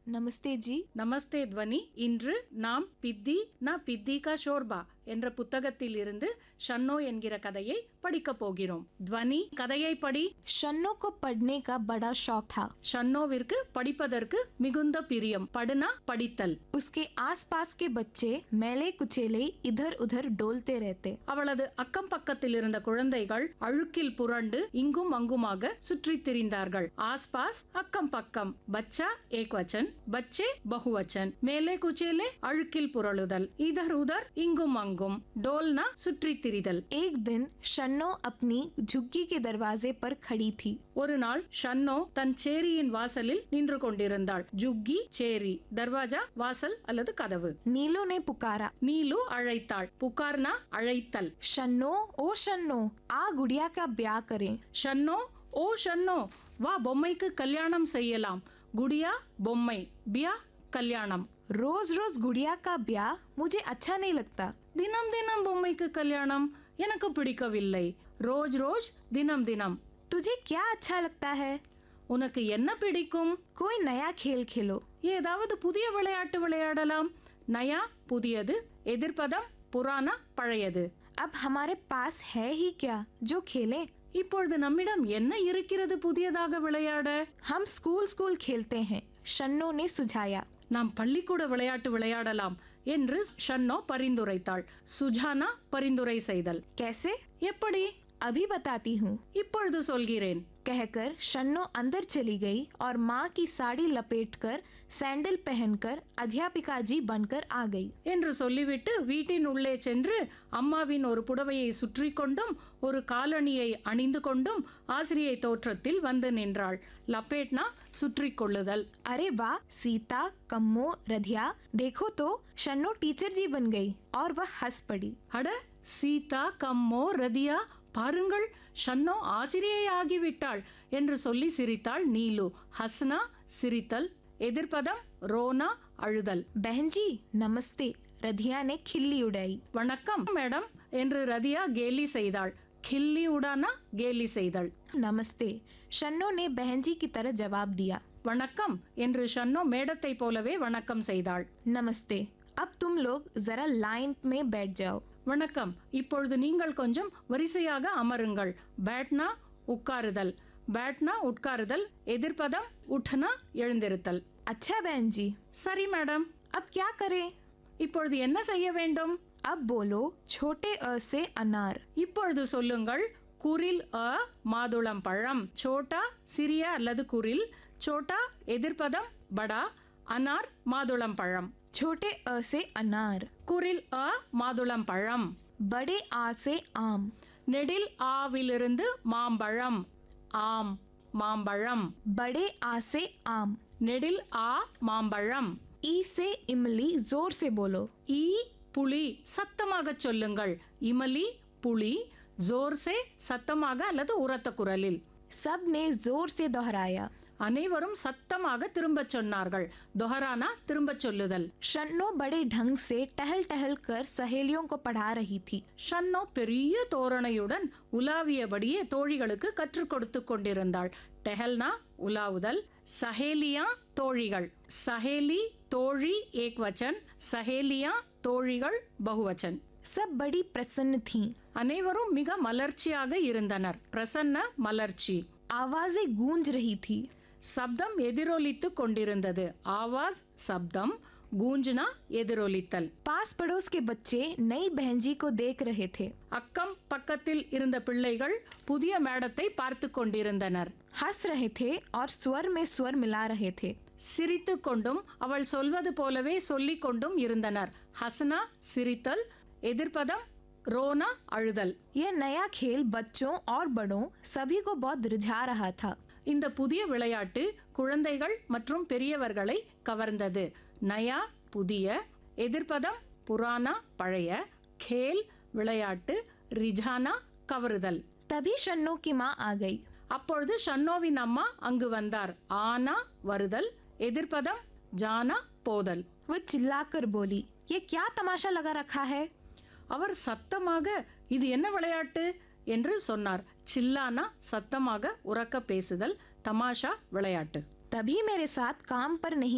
नमस्ते जी நமஸ்தே துவனி இன்று நாம் பித்தி ந பித்தி கா ஷோர்பா என்ற புத்தகத்தில் இருந்து ஷன்னோ என்கிற கதையை படிக்கப் போகிறோம் துவனி கதையை படி शन्नो को पढ़ने का बड़ा शौक था ஷன்னோவிற்கு படிப்பதற்கு மிகுந்த பிரியம் படுனா படித்தல் उसके आसपास के बच्चे मेले कुचेले इधर उधर डोलते रहते அவளது அக்கம் பக்கத்தில் இருந்த குழந்தைகள் அழுக்கில் புரண்டு இங்கும் அங்குமாக சுற்றித் திரிந்தார்கள் ஆஸ்பாஸ் அக்கம் பக்கம் பச்சா ஏக்வச்சன் பச்சே பகுவச்சன் மேலே குச்சேலே அழுக்கில் புரளுதல் இதர் உதர் இங்கும் அங்கும் டோல்னா சுற்றித் திரிதல் एक दिन शन्नो अपनी झुग्गी के दरवाजे पर खड़ी थी ஒரு நாள் ஷன்னோ தன் சேரியின் வாசலில் நின்று கொண்டிருந்தாள் ஜுக்கி சேரி தர்வாஜா வாசல் அல்லது கதவு नीलो ने पुकारा நீலு அழைத்தாள் புகார்னா அழைத்தல் शन्नो ओ शन्नो आ गुड़िया का ब्याह करें ஷன்னோ ஓ ஷன்னோ வா பொம்மைக்கு கல்யாணம் செய்யலாம் குடியா பொம்மை பியா கல்யாணம் रोज रोज गुड़िया का ब्याह मुझे अच्छा नहीं लगता தினம் தினம் பொம்மைக்கு கல்யாணம் எனக்கு பிடிக்கவில்லை ரோஜ் ரோஜ் தினம் தினம் तुझे क्या अच्छा लगता है உனக்கு என்ன பிடிக்கும் कोई नया खेल खेलो ஏதாவது புதிய விளையாட்டு விளையாடலாம் நயா புதியது எதிர்ப்பதம் புராணா பழையது अब हमारे पास है ही क्या जो खेलें இப்பொழுது நம்மிடம் என்ன இருக்கிறது புதியதாக விளையாட हम स्कूल स्कूल खेलते हैं शन्नो ने सुझाया நாம் பள்ளிக்கூட விளையாட்டு விளையாடலாம் என்று ஷன்னோ பரிந்துரைத்தாள் சுஜானா பரிந்துரை செய்தல் कैसे எப்படி अभी बताती हूँ இப்பொழுது சொல்கிறேன் कहकर शन्नो अंदर चली गई और माँ की साड़ी लपेटकर सैंडल पहनकर अध्यापिका जी बनकर आ गई என்று சொல்லிவிட்டு வீட்டின் உள்ளே சென்று அம்மாவின் ஒரு புடவையை சுற்றி கொண்டும் ஒரு காலணியை அணிந்து கொண்டும் ஆசிரியை தோற்றத்தில் வந்து நின்றாள் லப்பேட்னா சுற்றி கொள்ளுதல் अरे वाह सीता कम्मो रधिया देखो तो शन्नो टीचर जी बन गई और वह हंस पड़ी அட சீதா கம்மோ ரதியா பாருங்கள் ஷன்னோ ஆசிரியை ஆகிவிட்டாள் என்று சொல்லி சிரித்தாள் நீலு ஹஸ்னா சிரித்தல் எதிர்ப்பதம் ரோனா அழுதல் बहन जी नमस्ते रधिया ने खिल्ली उड़ाई வணக்கம் மேடம் என்று ரதியா கேலி செய்தாள் கில்லி உடானா கேலி செய்தல் नमस्ते शन्नो ने बहन जी की तरह जवाब दिया வணக்கம் என்று ஷன்னோ மேடத்தை போலவே வணக்கம் செய்தாள் नमस्ते अब तुम लोग जरा लाइन में बैठ जाओ வணக்கம் இப்பொழுது நீங்கள் கொஞ்சம் வரிசையாக அமருங்கள் பேட்னா உட்காருதல் பேட்னா உட்காருதல் எதிர்ப்பதம் உட்னா எழுந்திருத்தல் अच्छा बहन जी சரி மேடம் अब क्या करें இப்பொழுது என்ன செய்ய வேண்டும் अब बोलो छोटे अ से अनार இப்பொழுது சொல்லுங்கள் குரில் அ மாதுளம் பழம் சோட்டா சிறிய அல்லது குரில் சோட்டா எதிர்ப்பதம் படா அனார் மாதுளம் பழம் छोटे अ से अनार குரில் அ மாதுளம் பழம் बड़े आ से आम நெடில் ஆவிலிருந்து மாம்பழம் ஆம் மாம்பழம் बड़े आ से आम நெடில் ஆ மாம்பழம் ई से इमली जोर से बोलो ஈ புலி சத்தமாக சொல்லுங்கள் இமலி புலி ஜோர்சே சத்தமாக அல்லது உரத்த குரலில் सब ने जोर से दोहराया அனைவரும் சத்தமாக திரும்பச் சொன்னார்கள் தொஹரானா திரும்பச் சொல்லுதல் शन्नो बड़े ढंग से टहल टहल कर सहेलियों को पढ़ा रही थी ஷன்னோ பெரிய தோரணையுடன் உலாவியபடியே தோழிகளுக்கு கற்றுக் கொடுத்து கொண்டிருந்தாள் டெஹல்னா உலாவுதல் சஹேலியா தோழிகள் சஹேலி தோழி ஏக்வச்சன் சஹேலியா தோழிகள் பகுவச்சன் सब बड़ी प्रसन्न थीं அனைவரும் மிக மலர்ச்சியாக இருந்தனர் பிரசன்ன மலர்ச்சி आवाजें गूंज रही थी சப்தம் எதிரொலித்துக் கொண்டிருந்தது ஆவாஸ் சப்தம் கூஞ்சனா எதிரொலித்தல் पास पड़ोस के बच्चे नई बहन जी को देख रहे थे அக்கம் பக்கத்தில் இருந்த பிள்ளைகள் புதிய மேடத்தை பார்த்து கொண்டிருந்தனர் हंस रहे थे और स्वर में स्वर मिला रहे थे சிரித்து கொண்டும் அவள் சொல்வது போலவே சொல்லிக் கொண்டும் இருந்தனர் ஹசனா சிரித்தல் எதிர்ப்பதம் ரோனா அழுதல் यह नया खेल बच्चों और बड़ों सभी को बहुत रिझा रहा था இந்த புதிய விளையாட்டு குழந்தைகள் மற்றும் பெரியவர்களை கவர்ந்தது நயா புதிய எதிர்ப்பதம் புராணா பழைய கேல் விளையாட்டு ரிஜானா கவருதல் तभी शन्नो की माँ आ गई அப்பொழுது ஷன்னோவின் அம்மா அங்கு வந்தார் ஆனா வருதல் எதிர்ப்பதம் ஜானா போதல் वो चिल्लाकर बोली ये क्या तमाशा लगा रखा है அவர் சத்தமாக இது என்ன விளையாட்டு என்று சொன்னார் சில்லானா சத்தமாக உறக்க பேசுதல் தமாஷா விளையாட்டு तभी मेरे साथ काम पर नहीं